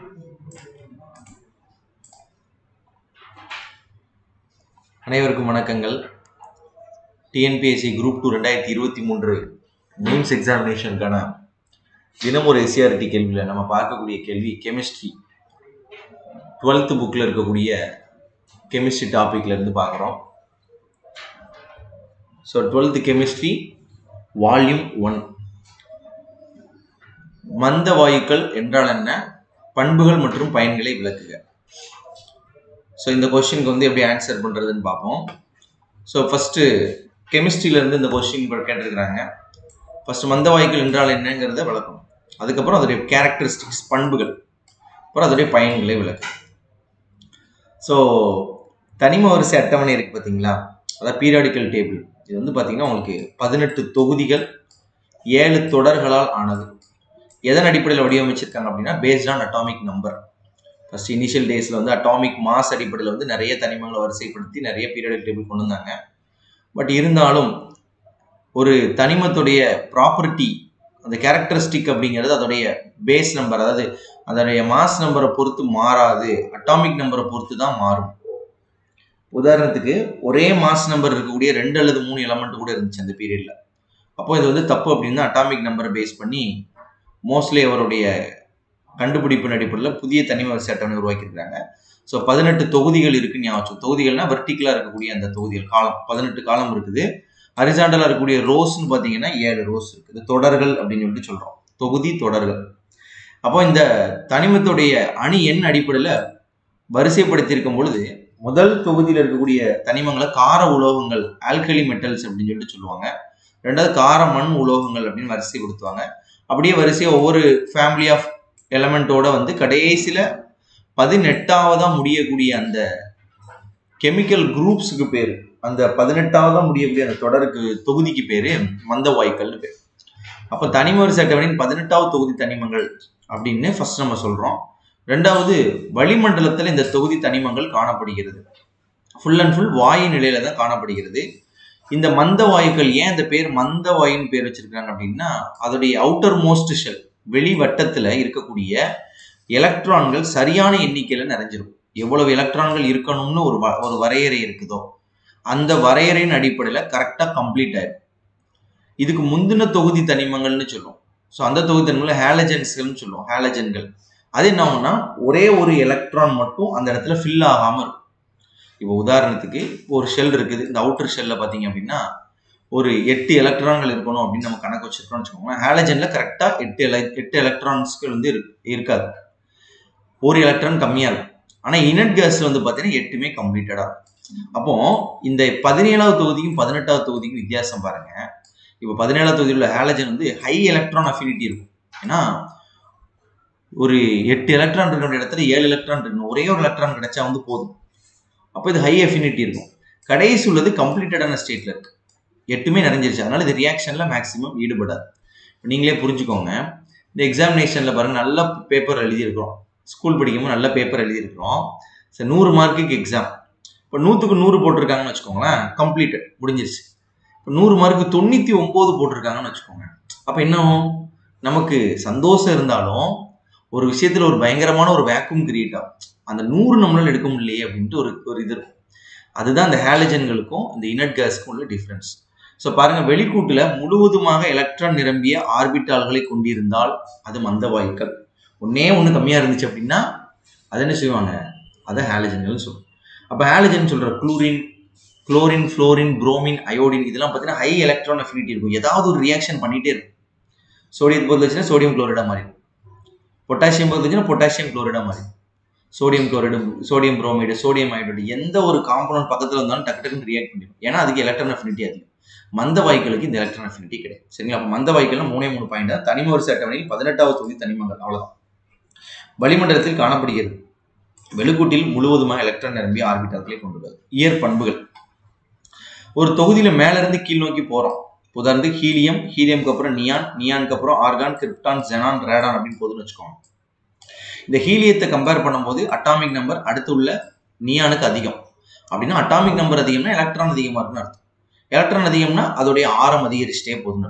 அனைவருக்கும் வணக்கங்கள் TNPSC group two ரெண்டாயிரத்தி இருபத்தி மூன்று மெயின்ஸ் எக்ஸாமினேஷனுக்கான தினமொரு எஸ்சிஆர்டி கேள்வியில் நம்ம பார்க்கக்கூடிய கேள்வி கெமிஸ்ட்ரி டுவெல்த்து புக்கில் இருக்கக்கூடிய கெமிஸ்ட்ரி டாப்பிக்ல இருந்து பார்க்குறோம் so twelfth chemistry volume one மந்த வாயுக்கள் என்றால் என்ன பண்புகள் மற்றும் பயன்களை விளக்குக ஸோ இந்த கொஸ்டினுக்கு வந்து எப்படி ஆன்சர் பண்ணுறதுன்னு பார்ப்போம் ஸோ ஃபஸ்ட்டு கெமிஸ்ட்ரியிலேருந்து இந்த கொஸ்டின் கேட்டிருக்கிறாங்க ஃபஸ்ட்டு மந்த வாயுக்கள் என்றால் என்னங்கிறத விளக்கணும் அதுக்கப்புறம் அதோடைய கேரக்டரிஸ்டிக்ஸ் பண்புகள் அப்புறம் அதோடைய பயன்களை விளக்கு ஸோ தனிம வரிசை அட்டவணை இருக்குது பார்த்தீங்களா அதாவது பீரியாடிக்கல் டேபிள் இது வந்து பார்த்தீங்கன்னா உங்களுக்கு பதினெட்டு தொகுதிகள் ஏழு தொடர்களால் ஆனது எதன் அடிப்படையில் வடிவமைச்சிருக்காங்க அப்படின்னா based on atomic number first initial டேஸில் வந்து அட்டாமிக் மாஸ் அடிப்படையில் வந்து நிறைய தனிமங்களை வரிசைப்படுத்தி நிறைய பீரியடிக் டேபிள் கொண்டு வந்தாங்க பட் இருந்தாலும் ஒரு தனிமத்துடைய ப்ராப்பர்ட்டி அந்த கேரக்டரிஸ்டிக் அப்படிங்கிறது அதோடைய பேஸ் நம்பர் அதாவது அதோடைய மாஸ் நம்பரை பொறுத்து மாறாது அட்டாமிக் நம்பரை பொறுத்து தான் மாறும் உதாரணத்துக்கு ஒரே மாஸ் நம்பர் இருக்கக்கூடிய ரெண்டு அல்லது மூணு எலமெண்ட் கூட இருந்துச்சு அந்த பீரியட்ல அப்போ இது வந்து தப்பு அப்படின்னு அட்டாமிக் நம்பரை பேஸ் பண்ணி மோஸ்ட்லி அவருடைய கண்டுபிடிப்பின் அடிப்படையில் புதிய தனிம வரிசை அட்டவணை உருவாக்கியிருக்காங்க ஸோ பதினெட்டு தொகுதிகள் இருக்கு ஞாபகம் தொகுதிகள்னா வெர்டிக்கலாக இருக்கக்கூடிய அந்த தொகுதிகள் காலம் பதினெட்டு காலம் இருக்குது ஹரிசாண்டலாக இருக்கக்கூடிய ரோஸ்ன்னு பார்த்தீங்கன்னா ஏழு ரோஸ் இருக்குது தொடர்கள் அப்படின்னு சொல்லிட்டு சொல்கிறோம் தொகுதி தொடர்கள் அப்போ இந்த தனிமத்துடைய அணி எண் அடிப்படையில் வரிசைப்படுத்தியிருக்கும் பொழுது முதல் தொகுதியில் இருக்கக்கூடிய தனிமங்களை கார உலோகங்கள் ஆல்கலி மெட்டல்ஸ் அப்படின்னு சொல்லிட்டு சொல்லுவாங்க ரெண்டாவது கார மண் உலோகங்கள் அப்படின்னு வரிசைப்படுத்துவாங்க அப்படியே வரிசையாக ஒவ்வொரு ஃபேமிலி ஆஃப் எலமெண்ட்டோட வந்து கடைசியில் பதினெட்டாவதா முடியக்கூடிய அந்த கெமிக்கல் குரூப்ஸுக்கு பேர் அந்த பதினெட்டாவதா முடியக்கூடிய அந்த தொடருக்கு தொகுதிக்கு பேர் மந்த வாய்க்கல்னு பேர் அப்போ தனிம வரிசை அட்டவணையின் பதினெட்டாவது தொகுதி தனிமங்கள் அப்படின்னு ஃபர்ஸ்ட் நம்ம சொல்கிறோம் ரெண்டாவது வளிமண்டலத்தில் இந்த தொகுதி தனிமங்கள் காணப்படுகிறது ஃபுல் அண்ட் ஃபுல் வாயு நிலையில தான் காணப்படுகிறது இந்த மந்த வாயுக்கள் ஏன் இந்த பேர் மந்த வாயுன்னு பேர் வச்சிருக்காங்க அப்படின்னா அதோடைய அவுட்டர் மோஸ்ட் ஷெல் வெளி வட்டத்துல இருக்கக்கூடிய எலக்ட்ரான்கள் சரியான எண்ணிக்கையில நிறைஞ்சிரும் எவ்வளவு எலக்ட்ரான்கள் இருக்கணும்னு ஒரு ஒரு வரையறை இருக்குதோ அந்த வரையறையின் அடிப்படையில கரெக்டா கம்ப்ளீட் ஆயிடும் இதுக்கு முந்தின தொகுதி தனிமங்கள்னு சொல்லுவோம் ஸோ அந்த தொகுதி தனிமங்கள் ஹேலஜன்ஸ்கள்னு சொல்லுவோம் ஹேலஜன்கள் அது என்ன ஆகும்னா ஒரே ஒரு எலக்ட்ரான் மட்டும் அந்த இடத்துல ஃபில் ஆகாம இருக்கும் இப்போ உதாரணத்துக்கு ஒரு ஷெல் இருக்குது இந்த அவுட்டர் ஷெல்ல பார்த்தீங்க அப்படின்னா ஒரு எட்டு எலக்ட்ரான்கள் இருக்கணும் அப்படின்னு நம்ம கணக்கு வச்சிருக்கோம்னு வச்சுக்கோங்க ஹேலஜன்ல கரெக்டா எட்டு எல எட்டு எலக்ட்ரான்ஸ்கள் வந்து இருக்காது ஒரு எலக்ட்ரான் கம்மியா இருக்கும் ஆனா இனட் கேஸ்ல வந்து பாத்தீங்கன்னா எட்டுமே கம்ப்ளீட்டடா அப்போ இந்த பதினேழாவது தொகுதிக்கும் பதினெட்டாவது தொகுதிக்கும் வித்தியாசம் பாருங்க இப்போ பதினேழாவது தொகுதியில் உள்ள ஹேலஜன் வந்து ஹை எலக்ட்ரான் அஃபினிட்டி இருக்கும் ஏன்னா ஒரு எட்டு எலக்ட்ரான் இருக்கிற இடத்துல ஏழு எலக்ட்ரான் இருக்கணும் ஒரே ஒரு எலக்ட்ரான் கிடைச்சா வந்து போதும் அப்போ இது ஹை அஃபினிட்டி இருக்கும் கடைசி உள்ளது கம்ப்ளீட்டடான ஸ்டேட்ல இருக்கு எட்டுமே நிறைஞ்சிருச்சு அதனால இது ரியாக்ஷன்ல மேக்ஸிமம் ஈடுபடாது நீங்களே புரிஞ்சுக்கோங்க இந்த எக்ஸாமினேஷன்ல பாருங்க நல்ல பேப்பர் எழுதியிருக்கிறோம் ஸ்கூல் படிக்கும்போது நல்ல பேப்பர் எழுதியிருக்கிறோம் சரி நூறு மார்க்குக்கு எக்ஸாம் இப்போ நூற்றுக்கு நூறு போட்டிருக்காங்கன்னு வச்சுக்கோங்களேன் கம்ப்ளீட்டட் முடிஞ்சிருச்சு இப்போ நூறு மார்க்கு தொண்ணூற்றி ஒம்பது போட்டிருக்காங்கன்னு வச்சுக்கோங்க அப்போ என்ன நமக்கு சந்தோஷம் இருந்தாலும் ஒரு விஷயத்தில் ஒரு பயங்கரமான ஒரு வேக்கும் கிரியேட் ஆகும் அந்த நூறு நம்மளால எடுக்க முடியலையே அப்படின்ட்டு ஒரு ஒரு இது இருக்கும் அதுதான் இந்த ஹேலஜன்களுக்கும் இந்த இனட் கேஸ்க்கும் உள்ள டிஃப்ரென்ஸ் ஸோ பாருங்க வெளிக்கூட்டுல முழுவதுமாக எலக்ட்ரான் நிரம்பிய ஆர்பிட்டால்களை கொண்டிருந்தால் அது மந்த வாயுக்கள் ஒன்னே ஒன்று கம்மியாக இருந்துச்சு அப்படின்னா அதை என்ன செய்வாங்க அதை ஹேலஜன்கள் சொல்லும் அப்போ ஹேலஜன் சொல்ற chlorine chlorine fluorine bromine iodine இதெல்லாம் பார்த்தீங்கன்னா ஹை எலக்ட்ரான் அஃபினிட்டி இருக்கும் ஏதாவது ஒரு ரியாக்ஷன் பண்ணிட்டே இருக்கும் சோடியம் பொறுத்து வச்சுன்னா சோடியம் குளோரைடா மாறி பொட்டாசியம் பொறுத்து வச்சுன்னா பொட்டாசியம் குளோரைடா மாறி sodium chloride sodium bromide sodium iodide எந்த ஒரு காம்பனண்ட் பக்கத்தில் இருந்தாலும் டக்கு டக்குன்னு ரியாக்ட் பண்ணிடும் ஏன்னா அதுக்கு எலக்ட்ரான் அஃபினிட்டி அதிகம் மந்த வாய்க்களுக்கு இந்த எலக்ட்ரான் அஃபினிட்டி கிடையாது சரிங்களா அப்போ மந்த வாய்க்கள்னா மூணே மூணு பாயிண்ட் தான் தனிம வரிசை அட்டவணையில் பதினெட்டாவது தொகுதி தனிமங்கள் அவ்வளவுதான் வளிமண்டலத்தில் காணப்படுகிறது வெளிக்கூட்டில் முழுவதுமாக எலக்ட்ரான் நிரம்பிய ஆர்பிட்டால்களை கொண்டுள்ளது இயற் பண்புகள் ஒரு தொகுதியில மேல இருந்து கீழ் நோக்கி போறோம் உதாரணத்துக்கு ஹீலியம் ஹீலியம்க்கு அப்புறம் நியான் நியானுக்கு அப்புறம் ஆர்கான் கிரிப்டான் ஜெனான் ரேடான் அப்படின்னு போதுன்னு வச்சுக்கோங்க இந்த ஹீலியத்தை கம்பேர் பண்ணும்போது அட்டாமிக் நம்பர் அடுத்து உள்ள நியானுக்கு அதிகம் அப்படின்னா அட்டாமிக் நம்பர் அதிகம்னா எலக்ட்ரான் அதிகமா இருக்குன்னு அர்த்தம் எலக்ட்ரான் அதிகம்னா அதோடைய ஆரம் அதிகரிச்சிட்டே போகுதுன்னு அர்த்தம்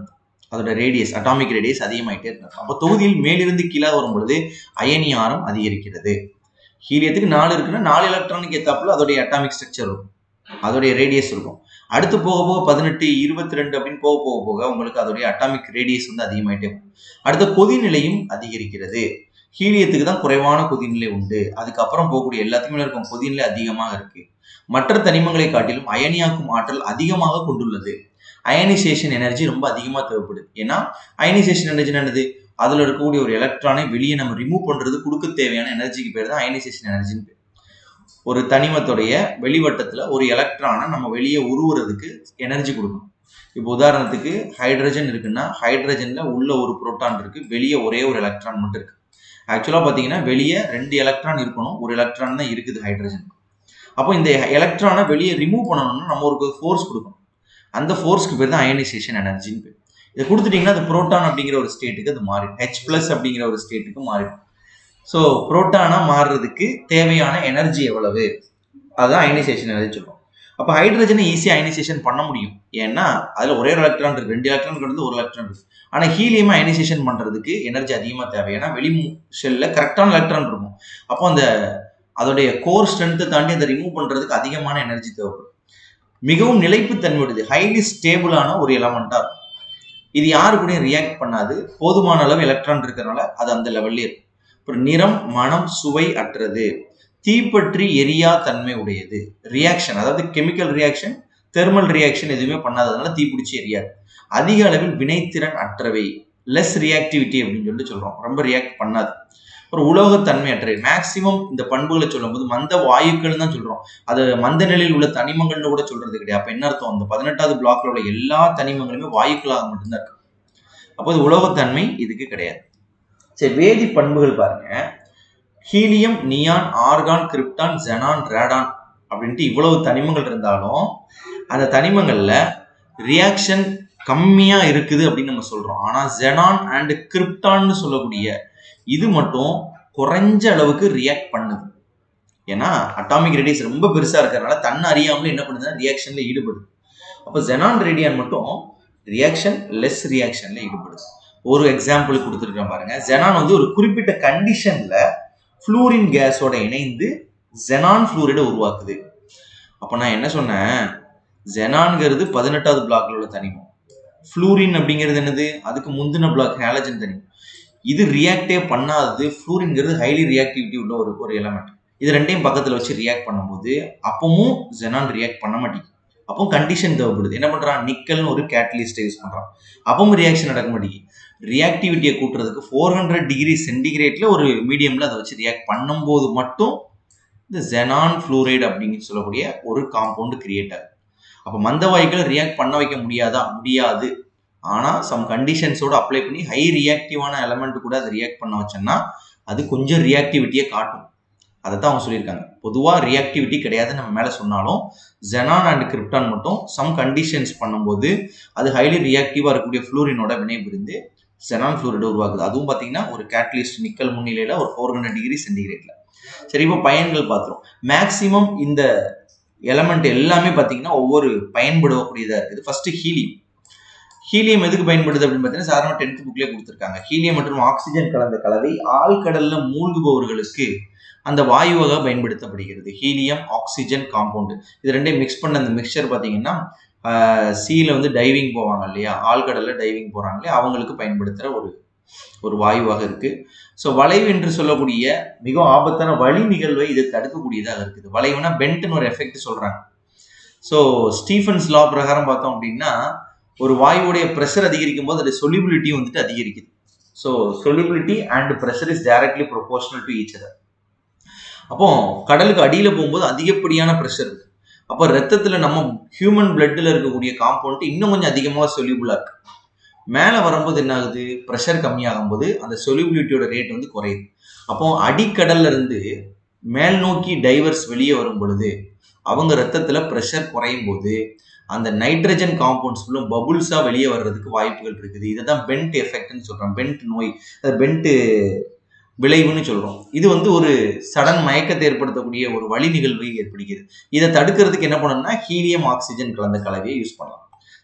அதோட ரேடியஸ் அட்டாமிக் ரேடியஸ் அதிகமாயிட்டே இருக்கும் அப்போ தொகுதியில் மேலிருந்து கீழே வரும் பொழுது அயனி ஆரம் அதிகரிக்கிறது ஹீலியத்துக்கு நாலு இருக்குன்னா நாலு எலக்ட்ரானுக்கு ஏத்தாப்புல அதோடைய அட்டாமிக் ஸ்ட்ரக்சர் இருக்கும் அதோடைய ரேடியஸ் இருக்கும் அடுத்து போக போக பதினெட்டு இருபத்தி ரெண்டு அப்படின்னு போக போக போக உங்களுக்கு அதோடைய அட்டாமிக் ரேடியஸ் வந்து அதிகமாயிட்டே இருக்கும் அடுத்த கொதிநிலையும் அதிகரிக்கிறது ஹீலியத்துக்கு தான் குறைவான கொதிநிலை உண்டு அதுக்கப்புறம் போகக்கூடிய எல்லாத்துக்குமே இருக்கும் கொதிநிலை அதிகமாக இருக்கு மற்ற தனிமங்களை காட்டிலும் அயனியாக்கும் ஆற்றல் அதிகமாக கொண்டுள்ளது அயனைசேஷன் எனர்ஜி ரொம்ப அதிகமாக தேவைப்படுது ஏன்னா அயனைசேஷன் எனர்ஜி என்னது அதில் இருக்கக்கூடிய ஒரு எலக்ட்ரானை வெளியே நம்ம ரிமூவ் பண்ணுறது கொடுக்க தேவையான எனர்ஜிக்கு பேர் தான் அயனைசேஷன் எனர்ஜின்னு பேர் ஒரு தனிமத்துடைய வெளிவட்டத்தில் ஒரு எலக்ட்ரானை நம்ம வெளியே உருவுறதுக்கு எனர்ஜி கொடுக்கணும் இப்போ உதாரணத்துக்கு ஹைட்ரஜன் இருக்குன்னா ஹைட்ரஜனில் உள்ள ஒரு புரோட்டான் இருக்கு வெளியே ஒரே ஒரு எலக்ட்ரான் மட்டும் இருக்கு ஆக்சுவலாக பார்த்தீங்கன்னா வெளியே ரெண்டு எலக்ட்ரான் இருக்கணும் ஒரு எலக்ட்ரான் தான் இருக்குது ஹைட்ரஜன் அப்போ இந்த எலக்ட்ரானை வெளியே ரிமூவ் பண்ணணும்னா நம்ம ஒரு ஃபோர்ஸ் கொடுக்கணும் அந்த ஃபோர்ஸ்க்கு பேர் தான் அயனைசேஷன் எனர்ஜின்னு பேர் இதை கொடுத்துட்டீங்கன்னா அது புரோட்டான் அப்படிங்கிற ஒரு ஸ்டேட்டுக்கு அது மாறிடும் ஹெச் பிளஸ் அப்படிங்கிற ஒரு ஸ்டேட்டுக்கு மாறிடும் ஸோ புரோட்டானா மாறுறதுக்கு தேவையான எனர்ஜி எவ்வளவு அதுதான் அயனைசேஷன் எனர்ஜி சொல்லுவோம் அப்போ ஹைட்ரஜனை ஈஸியாக அயனைசேஷன் பண்ண முடியும் ஏன்னா அதில் ஒரே ஒரு எலக்ட்ரான் இருக்கு ரெண்டு எலக்ட்ரான் இருந்து ஒரு எலக்ட்ரான் இருக்கு ஆனால் ஹீலியமாக அயனைசேஷன் பண்ணுறதுக்கு எனர்ஜி அதிகமாக தேவை ஏன்னா வெளி ஷெல்லில் கரெக்டான எலக்ட்ரான் இருக்கும் அப்போ அந்த அதோடைய கோர் ஸ்ட்ரென்த்தை தாண்டி அதை ரிமூவ் பண்ணுறதுக்கு அதிகமான எனர்ஜி தேவைப்படும் மிகவும் நிலைப்புத்தன்மையுடையது ஹைலி ஸ்டேபிளான ஒரு எலமெண்ட்டாக இருக்கும் இது யாரு கூடயும் ரியாக்ட் பண்ணாது போதுமான அளவு எலக்ட்ரான் இருக்கிறனால அது அந்த லெவல்லே இருக்கும் அப்புறம் நிறம் மனம் சுவை அற்றது தீப்பற்றி எரியா தன்மை உடையது ரியாக்ஷன் அதாவது கெமிக்கல் ரியாக்ஷன் தெர்மல் ரியாக்ஷன் எதுவுமே பண்ணாததுனால தீப்பிடிச்சு எரியாது அதிக அளவில் வினைத்திறன் அற்றவை லெஸ் ரியாக்டிவிட்டி அப்படின்னு சொல்லிட்டு சொல்றோம் ரொம்ப ரியாக்ட் பண்ணாது ஒரு உலோகத்தன்மை அற்றது மேக்சிமம் இந்த பண்புகளை சொல்லும்போது மந்த வாயுக்கள் தான் சொல்றோம் அது மந்த நிலையில் உள்ள தனிமங்கள்னு கூட சொல்றது கிடையாது அப்ப என்ன அர்த்தம் அந்த பதினெட்டாவது பிளாக்ல உள்ள எல்லா தனிமங்களுமே வாயுக்களாக மட்டும்தான் இருக்கு அப்போ இது உலோகத்தன்மை இதுக்கு கிடையாது சரி வேதி பண்புகள் பாருங்க helium neon argon krypton xenon radon அப்படின்ட்டு இவ்வளவு தனிமங்கள் இருந்தாலும் அந்த தனிமங்கள்ல ரியாக்ஷன் கம்மியா இருக்குது அப்படின்னு நம்ம சொல்றோம் ஆனா ஜெனான் அண்ட் கிரிப்டான்னு சொல்லக்கூடிய இது மட்டும் குறைஞ்ச அளவுக்கு ரியாக்ட் பண்ணுது ஏன்னா அட்டாமிக் ரேடியஸ் ரொம்ப பெருசா இருக்கிறதுனால தன்னை அறியாமலே என்ன பண்ணுதுன்னா ரியாக்ஷன்ல ஈடுபடுது அப்போ ஜெனான் ரேடியான் மட்டும் ரியாக்ஷன் லெஸ் ரியாக்ஷன்ல ஈடுபடுது ஒரு எக்ஸாம்பிள் கொடுத்துருக்கேன் பாருங்க ஜெனான் வந்து ஒரு குறிப்பிட்ட கண்டிஷன்ல ஃப்ளூரின் கேஸோட இணைந்து ஜெனான் ஃப்ளூரைடை உருவாக்குது அப்போ நான் என்ன சொன்னேன் ஜெனான்ங்கிறது பதினெட்டாவது பிளாக்ல உள்ள தனிமம் ஃப்ளூரின் அப்படிங்கிறது என்னது அதுக்கு முந்தின பிளாக் ஹேலஜன் தனிமம் இது ரியாக்டே பண்ணாதது ஃப்ளூரின்ங்கிறது ஹைலி ரியாக்டிவிட்டி உள்ள ஒரு ஒரு எலமெண்ட் இது ரெண்டையும் பக்கத்தில் வச்சு ரியாக்ட் பண்ணும்போது அப்பவும் ஜெனான் ரியாக்ட் பண்ண மாட்டேங்குது அப்போ கண்டிஷன் தேவைப்படுது என்ன பண்றான் நிக்கல்னு ஒரு கேட்டலிஸ்ட்டை யூஸ் பண்றான் அப்பவும் ரியாக்ஷன் நடக்க மாட்டேங்குது ரியாக்டிவிட்டியை கூட்டுறதுக்கு ஃபோர் ஹண்ட்ரட் டிகிரி சென்டிகிரேட்ல ஒரு மீடியம்ல அதை வச்சு ரியாக்ட் பண்ணும்போது மட்டும் இந்த ஜெனான் ஃப்ளூரைடு அப்படின்னு சொல்லக்கூடிய ஒரு காம்பவுண்டு கிரியேட் ஆகுது அப்போ மந்த வாயுக்களை ரியாக்ட் பண்ண வைக்க முடியாதா முடியாது ஆனால் சம் கண்டிஷன்ஸோட அப்ளை பண்ணி ஹை ரியாக்டிவான எலமெண்ட் கூட அதை ரியாக்ட் பண்ண வச்சோன்னா அது கொஞ்சம் ரியாக்டிவிட்டியை காட்டும் அதை தான் அவங்க சொல்லியிருக்காங்க பொதுவாக ரியாக்டிவிட்டி கிடையாது நம்ம மேலே சொன்னாலும் ஜெனான் அண்ட் கிரிப்டான் மட்டும் சம் கண்டிஷன்ஸ் பண்ணும்போது அது ஹைலி ரியாக்டிவாக இருக்கக்கூடிய ஃப்ளூரினோட வினைபுரிந்து செனான் ஃப்ளூரைடு உருவாக்குது அதுவும் பார்த்தீங்கன்னா ஒரு கேட்டலிஸ்ட் நிக்கல் முன்னிலையில் ஒரு ஃபோர் ஹண்ட்ரட் டிகிரி சென்டிகிரேட்ல சரி இப்போ பயன்கள் பார்த்துரும் மேக்சிமம் இந்த எலமெண்ட் எல்லாமே பார்த்தீங்கன்னா ஒவ்வொரு பயன்படக்கூடியதாக இருக்குது ஃபர்ஸ்ட் ஹீலியம் ஹீலியம் எதுக்கு பயன்படுது அப்படின்னு பார்த்தீங்கன்னா சாதாரண டென்த் புக்லேயே கொடுத்துருக்காங்க ஹீலியம் மற்றும் ஆக்சிஜன் கலந்த கலவை ஆழ்கடல்ல மூழ்குபவர்களுக்கு அந்த வாயுவாக பயன்படுத்தப்படுகிறது ஹீலியம் ஆக்சிஜன் காம்பவுண்டு இது ரெண்டையும் மிக்ஸ் பண்ண அந்த மிக்சர் பார்த்தீங்கன்னா சீல வந்து டைவிங் போவாங்க இல்லையா ஆழ்கடல்ல டைவிங் போறாங்க இல்லையா அவங்களுக்கு பயன்படுத்துகிற ஒரு ஒரு வாயுவாக இருக்கு ஸோ வளைவு என்று சொல்லக்கூடிய மிகவும் ஆபத்தான வழி நிகழ்வை இது தடுக்கக்கூடியதாக இருக்குது வளைவுனா பென்ட்னு ஒரு எஃபெக்ட் சொல்றாங்க ஸோ ஸ்டீஃபன்ஸ் லா பிரகாரம் பார்த்தோம் அப்படின்னா ஒரு வாயுவுடைய ப்ரெஷர் அதிகரிக்கும் போது அதோட சொலிபிலிட்டி வந்துட்டு அதிகரிக்குது so solubility and pressure is directly proportional to each other அப்போ கடலுக்கு அடியில் போகும்போது அதிகப்படியான ப்ரெஷர் இருக்கு அப்போ ரத்தத்தில் நம்ம ஹியூமன் பிளட்டில் இருக்கக்கூடிய காம்பவுண்ட் இன்னும் கொஞ்சம் அதிகமாக சொலிபிளாக இருக்கு மேலே வரும்போது என்ன ஆகுது ப்ரெஷர் கம்மியாகும் போது அந்த சொலிபிலிட்டியோட ரேட் வந்து குறையுது அப்போ அடிக்கடல்ல இருந்து மேல் நோக்கி டைவர்ஸ் வெளியே வரும் பொழுது அவங்க ரத்தத்தில் ப்ரெஷர் குறையும் போது அந்த நைட்ரஜன் காம்பவுண்ட்ஸ் ஃபுல்லும் பபுள்ஸாக வெளியே வர்றதுக்கு வாய்ப்புகள் இருக்குது இதை தான் பென்ட் எஃபெக்ட்னு சொல்கிறோம் பென்ட் நோய் அது பென்ட்டு விளைவுன்னு சொல்கிறோம் இது வந்து ஒரு சடன் மயக்கத்தை ஏற்படுத்தக்கூடிய ஒரு வழி நிகழ்வை ஏற்படுகிறது இதை தடுக்கிறதுக்கு என்ன பண்ணணும்னா ஹீலியம் ஆக்சிஜன் கலந்த கலவையை யூஸ் பண்ணலாம்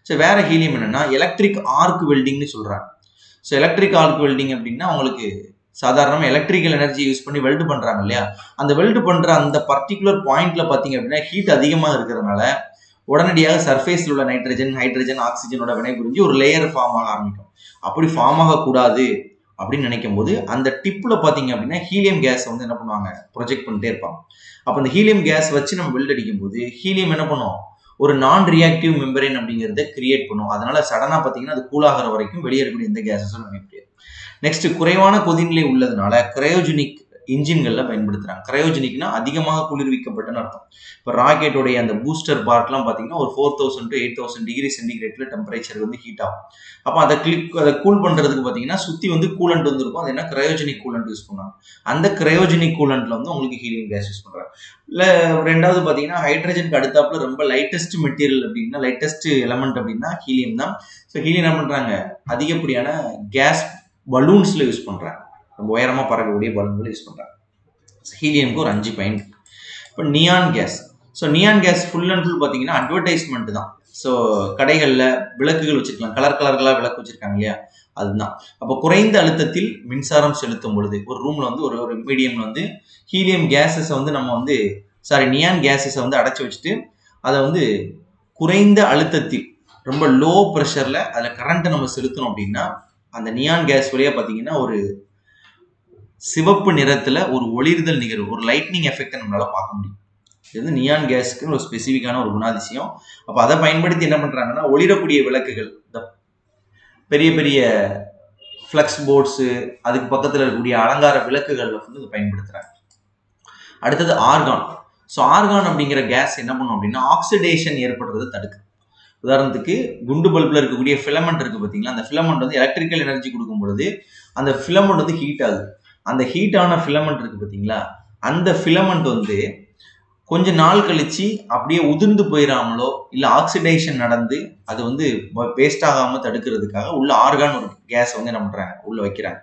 ஸோ வேற ஹீலியம் என்னன்னா எலக்ட்ரிக் ஆர்க் வெல்டிங்னு சொல்றாங்க ஸோ எலக்ட்ரிக் ஆர்க் வெல்டிங் அப்படின்னா உங்களுக்கு சாதாரணமாக எலக்ட்ரிக்கல் எனர்ஜி யூஸ் பண்ணி வெல்டு பண்றாங்க இல்லையா அந்த வெல்டு பண்ற அந்த பர்டிகுலர் பாயிண்ட்ல பாத்தீங்க அப்படின்னா ஹீட் அதிகமாக இருக்கிறதுனால உடனடியாக சர்ஃபேஸில் உள்ள நைட்ரஜன் ஹைட்ரஜன் ஆக்சிஜனோட வினை புரிஞ்சு ஒரு லேயர் ஃபார்ம் ஆக ஆரம்பிக்கும் அப்படி ஃபார்ம் ஆகக்கூடாது அப்படின்னு நினைக்கும் போது அந்த டிப்ல பாத்தீங்க அப்படின்னா ஹீலியம் கேஸ் வந்து என்ன பண்ணுவாங்க ப்ரொஜெக்ட் பண்ணிட்டே இருப்பாங்க அப்போ அந்த ஹீலியம் கேஸ் வச்சு நம்ம வெல்ட் அடிக்கும் போது ஹீலியம் என்ன பண்ணும் ஒரு நான் ரியாக்டிவ் மெம்பரேன் அப்படிங்கிறத கிரியேட் பண்ணும் அதனால சடனா பாத்தீங்கன்னா அது கூலாகிற வரைக்கும் வெளியே இருக்கக்கூடிய எந்த கேஸஸும் நினைக்க முடியாது நெக்ஸ்ட் குறைவான கொதிநிலை உள்ளதுனால கிரையோஜெனிக் இன்ஜின்கள்ல பயன்படுத்துறாங்க கிரையோஜெனிக்னா அதிகமாக குளிர்விக்கப்பட்டன்னு அர்த்தம் இப்போ ராக்கெட்டோடைய அந்த பூஸ்டர் பார்ட்லாம் பார்த்தீங்கன்னா ஒரு four thousand to eight thousand degree சென்டிகிரேட்ல டெம்பரேச்சர் வந்து ஹீட் ஆகும் அப்போ அதை கிளிக் அதை கூல் பண்றதுக்கு பார்த்தீங்கன்னா சுத்தி வந்து கூலண்ட் வந்து இருக்கும் அது என்ன கிரையோஜெனிக் கூலண்ட் யூஸ் பண்ணுவாங்க அந்த கிரையோஜெனிக் கூலண்ட்ல வந்து உங்களுக்கு ஹீலியம் கேஸ் யூஸ் பண்றாங்க இல்லை ரெண்டாவது பார்த்தீங்கன்னா ஹைட்ரஜனுக்கு அடுத்தாப்புல ரொம்ப லைட்டஸ்ட் மெட்டீரியல் அப்படின்னா லைட்டஸ்ட் எலமெண்ட் அப்படின்னா ஹீலியம் தான் ஸோ ஹீலியம் என்ன பண்றாங்க அதிகப்படியான கேஸ் பலூன்ஸ்ல யூஸ் பண்றாங்க ரொம்ப உயரமா பறக்கக்கூடிய பலூன்களை யூஸ் பண்றாங்க ஹீலியம்க்கு ஒரு அஞ்சு பாயிண்ட் இப்போ neon gas so neon gas full and full பார்த்தீங்கன்னா அட்வர்டைஸ்மெண்ட் தான் ஸோ கடைகளில் விளக்குகள் வச்சிருக்கலாம் கலர் கலர்களாக விளக்கு வச்சிருக்காங்க இல்லையா அதுதான் அப்போ குறைந்த அழுத்தத்தில் மின்சாரம் செலுத்தும் பொழுது ஒரு ரூம்ல வந்து ஒரு ஒரு மீடியம்ல வந்து ஹீலியம் கேஸஸை வந்து நம்ம வந்து சாரி நியான் கேஸஸை வந்து அடைச்சி வச்சுட்டு அதை வந்து குறைந்த அழுத்தத்தில் ரொம்ப லோ ப்ரெஷரில் அதில் கரண்ட்டை நம்ம செலுத்தணும் அப்படின்னா அந்த நியான் கேஸ் வழியாக பார்த்தீங்கன்னா ஒரு சிவப்பு நிறத்துல ஒரு ஒளிர்தல் நிகழ்வு ஒரு லைட்னிங் எஃபெக்டை நம்மளால பார்க்க முடியும் இது வந்து நியான் கேஸ்க்கு ஒரு ஸ்பெசிஃபிக்கான ஒரு குணாதிசயம் அப்போ அதை பயன்படுத்தி என்ன பண்றாங்கன்னா ஒளிரக்கூடிய விளக்குகள் இந்த பெரிய பெரிய ஃப்ளக்ஸ் போர்ட்ஸு அதுக்கு பக்கத்தில் இருக்கக்கூடிய அலங்கார விளக்குகளில் வந்து இதை பயன்படுத்துறாங்க அடுத்தது ஆர்கான் ஸோ ஆர்கான் அப்படிங்கிற கேஸ் என்ன பண்ணும் அப்படின்னா ஆக்சிடேஷன் ஏற்படுறதை தடுக்கு உதாரணத்துக்கு குண்டு பல்பில் இருக்கக்கூடிய ஃபிலமெண்ட் இருக்கு பார்த்தீங்களா அந்த ஃபிலமெண்ட் வந்து எலக்ட்ரிக்கல் எனர்ஜி கொடுக்கும் பொழுது அந்த ஃபிலமெண்ட் வந்து ஹீட் ஆகுது அந்த ஹீட்டான ஃபிலமெண்ட் இருக்கு பார்த்தீங்களா அந்த ஃபிலமெண்ட் வந்து கொஞ்ச நாள் கழிச்சு அப்படியே உதிர்ந்து போயிடாமலோ இல்லை ஆக்சிடேஷன் நடந்து அது வந்து வேஸ்ட் ஆகாம தடுக்கிறதுக்காக உள்ள ஆர்கான் ஒரு கேஸ் வந்து என்ன பண்றாங்க உள்ள வைக்கிறாங்க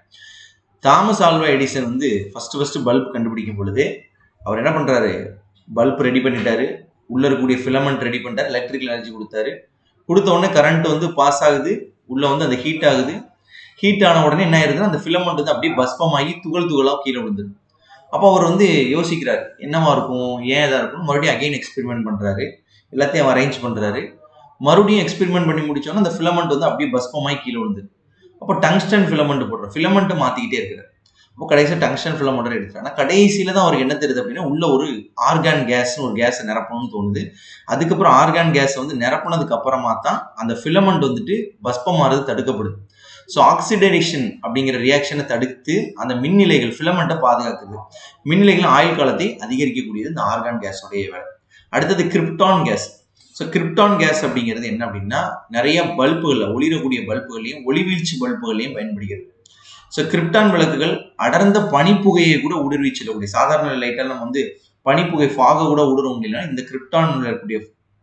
தாமஸ் ஆல்வா எடிசன் வந்து ஃபர்ஸ்ட் ஃபர்ஸ்ட் பல்ப் கண்டுபிடிக்கும் பொழுது அவர் என்ன பண்றாரு பல்ப் ரெடி பண்ணிட்டாரு உள்ள இருக்கக்கூடிய ஃபிலமெண்ட் ரெடி பண்ணிட்டாரு எலக்ட்ரிக்கல் எனர்ஜி கொடுத்தாரு கொடுத்த உடனே கரண்ட் வந்து பாஸ் ஆகுது உள்ள வந்து அந்த ஹீட் ஆகுது ஹீட் ஆன உடனே என்ன ஆயிருதுன்னா அந்த ஃபிலமெண்ட் வந்து அப்படியே பஸ்பமாகி துகள் துகளா கீழே விழுந்துரு அப்போ அவர் வந்து யோசிக்கிறாரு என்னவா இருக்கும் ஏன் இதா இருக்கும் மறுபடியும் அகைன் எக்ஸ்பெரிமெண்ட் பண்றாரு எல்லாத்தையும் அரேஞ்ச் பண்றாரு மறுபடியும் எக்ஸ்பெரிமெண்ட் பண்ணி முடிச்சோன்னா அந்த ஃபிலமெண்ட் வந்து அப்படியே பஸ்பமாகி கீழே விழுந்துரு அப்போ டங்ஸ்டன் ஃபிலமெண்ட் போடுறோம் ஃபிலமெண்ட்டை மாத்திக்கிட்டே இருக்கிறார் அப்போ கடைசியாக டங்ஸ்டன் ஃபிலமெண்ட் எடுக்கிறார் ஆனால் கடைசியில தான் அவருக்கு என்ன தெரியுது அப்படின்னா உள்ள ஒரு ஆர்கான் கேஸ்னு ஒரு கேஸை நிரப்பணும்னு தோணுது அதுக்கப்புறம் ஆர்கான் கேஸ் வந்து நிரப்புனதுக்கு அப்புறமா தான் அந்த ஃபிலமெண்ட் வந்துட்டு பஸ்பமாறது தடுக்கப்படுது ஸோ ஆக்சிடேஷன் அப்படிங்கிற ரியாக்ஷனை தடுத்து அந்த மின்னிலைகள் ஃபிலமெண்ட்டை பாதுகாக்குது மின்னிலைகள் ஆயுள் காலத்தை அதிகரிக்கக்கூடியது இந்த ஆர்கான் கேஸோடைய வேலை அடுத்தது krypton gas so krypton gas அப்படிங்கிறது என்ன அப்படின்னா நிறைய பல்புகளில் ஒளிரக்கூடிய பல்புகளையும் ஒளிவீழ்ச்சி பல்புகளையும் பயன்படுகிறது ஸோ கிரிப்டான் விளக்குகள் அடர்ந்த பனிப்புகையை கூட ஊடுருவி செல்லக்கூடிய சாதாரண லைட்டால் நம்ம வந்து பனிப்புகை ஃபாக கூட ஊடுருவ முடியலன்னா இந்த கிரிப்டான் இருக்கக்கூடிய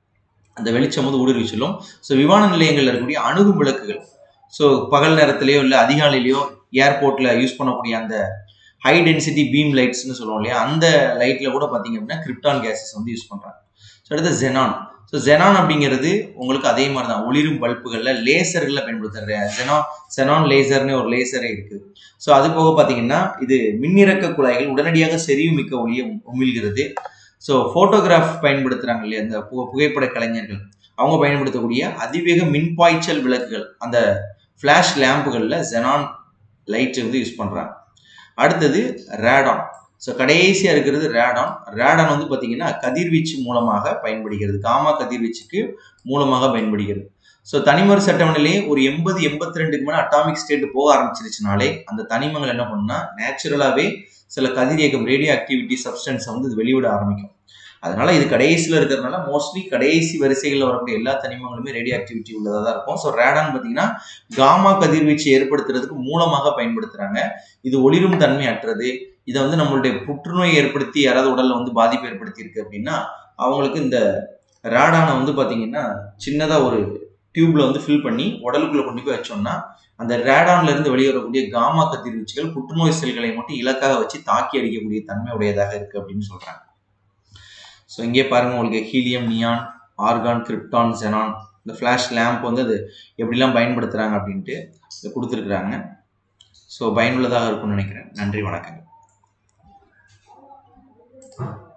அந்த வெளிச்சம் வந்து ஊடுருவி செல்லும் ஸோ விமான நிலையங்களில் இருக்கக்கூடிய அணுகும் விளக்குகள் ஸோ பகல் நேரத்திலேயோ இல்லை அதிகாலையிலையோ ஏர்போர்ட்டில் யூஸ் பண்ணக்கூடிய அந்த ஹை டென்சிட்டி பீம் லைட்ஸ்னு சொல்லுவோம் இல்லையா அந்த லைட்டில் கூட பார்த்தீங்க அப்படின்னா கிரிப்டான் கேஸஸ் வந்து யூஸ் பண்ணுறாங்க ஸோ அடுத்து ஜெனான் ஸோ ஜெனான் அப்படிங்கிறது உங்களுக்கு அதே மாதிரி தான் ஒளிரும் பல்புகளில் லேசர்களில் பயன்படுத்துற ஜெனா ஜெனான் லேசர்னு ஒரு லேசரே இருக்குது ஸோ அது போக பார்த்தீங்கன்னா இது மின்னிறக்க குழாய்கள் உடனடியாக செறிவுமிக்க ஒளியை உமிழ்கிறது ஸோ ஃபோட்டோகிராஃப் பயன்படுத்துகிறாங்க இல்லையா இந்த பு புகைப்பட கலைஞர்கள் அவங்க பயன்படுத்தக்கூடிய அதிவேக மின்பாய்ச்சல் விளக்குகள் அந்த ஃப்ளாஷ் லேம்புகளில் ஜெனான் லைட் வந்து யூஸ் பண்ணுறாங்க அடுத்தது ரேடான் ஸோ கடைசியாக இருக்கிறது ரேடான் ரேடான் வந்து பார்த்தீங்கன்னா கதிர்வீச்சு மூலமாக பயன்படுகிறது காமா கதிர்வீச்சுக்கு மூலமாக பயன்படுகிறது ஸோ தனிமர் சட்டவணையிலே ஒரு எண்பது எண்பத்தி ரெண்டுக்கு மேலே அட்டாமிக் ஸ்டேட் போக ஆரம்பிச்சிருச்சுனாலே அந்த தனிமங்கள் என்ன பண்ணுன்னா நேச்சுரலாகவே சில கதிரியக்கம் ரேடியோ ஆக்டிவிட்டி சப்ஸ்டன்ஸை வந்து இது வெளிவிட ஆரம்பிக்கும் அதனால இது கடைசியில் இருக்கிறதுனால மோஸ்ட்லி கடைசி வரிசைகளில் வரக்கூடிய எல்லா தனிமங்களுமே ரேடியோ ஆக்டிவிட்டி உள்ளதாக தான் இருக்கும் ஸோ ரேடான் பார்த்தீங்கன்னா காமா கதிர்வீச்சு ஏற்படுத்துறதுக்கு மூலமாக பயன்படுத்துறாங்க இது ஒளிரும் தன்மை அற்றது இதை வந்து நம்மளுடைய புற்றுநோய் ஏற்படுத்தி யாராவது உடல்ல வந்து பாதிப்பு ஏற்படுத்தி இருக்கு அப்படின்னா அவங்களுக்கு இந்த ரேடானை வந்து பார்த்தீங்கன்னா சின்னதாக ஒரு டியூப்ல வந்து ஃபில் பண்ணி உடலுக்குள்ள கொண்டு போய் வச்சோம்னா அந்த ரேடான்ல இருந்து வெளியேறக்கூடிய காமா கதிர்வீச்சுகள் புற்றுநோய் செல்களை மட்டும் இலக்காக வச்சு தாக்கி அடிக்கக்கூடிய தன்மை உடையதாக இருக்கு அப்படின்னு சொல்றாங்க ஸோ இங்கே பாருங்க உங்களுக்கு helium neon argon krypton xenon இந்த ஃப்ளாஷ் லேம்ப் வந்து அது எப்படிலாம் பயன்படுத்துகிறாங்க அப்படின்ட்டு இதை கொடுத்துருக்குறாங்க ஸோ பயனுள்ளதாக இருக்கும்னு நினைக்கிறேன் நன்றி வணக்கங்கள்